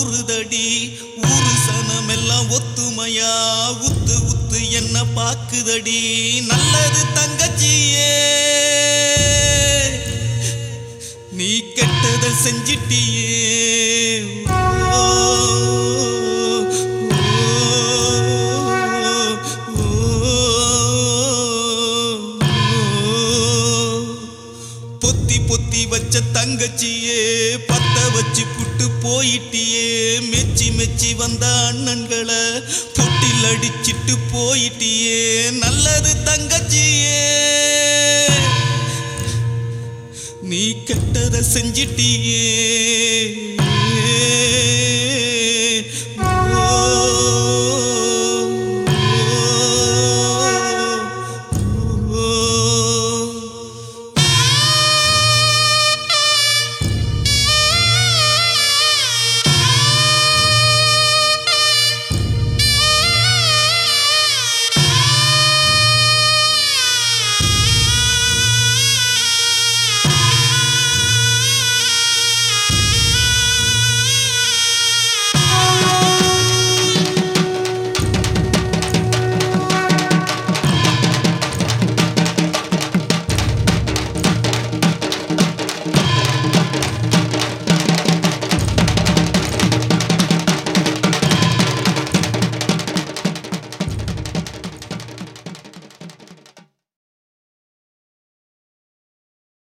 ஊறுதடி ஊரு சனமெல்லாம் ஒத்துமையா உத்து உத்து என்ன பாக்குதடி நல்லது தங்கச்சியே நீ கெட்டத செஞ்சிட்டியே ஓ, ஓ, ஓ. பொத்தி பொத்தி வச்ச தங்கச்சியே பத்த வச்சு புட்டு போயிட்டியே மெச்சி மெச்சி வந்த அண்ணன்களை தொட்டில் அடிச்சிட்டு போயிட்டியே நல்லது தங்கச்சியே நீ கெட்டத செஞ்சிட்டியே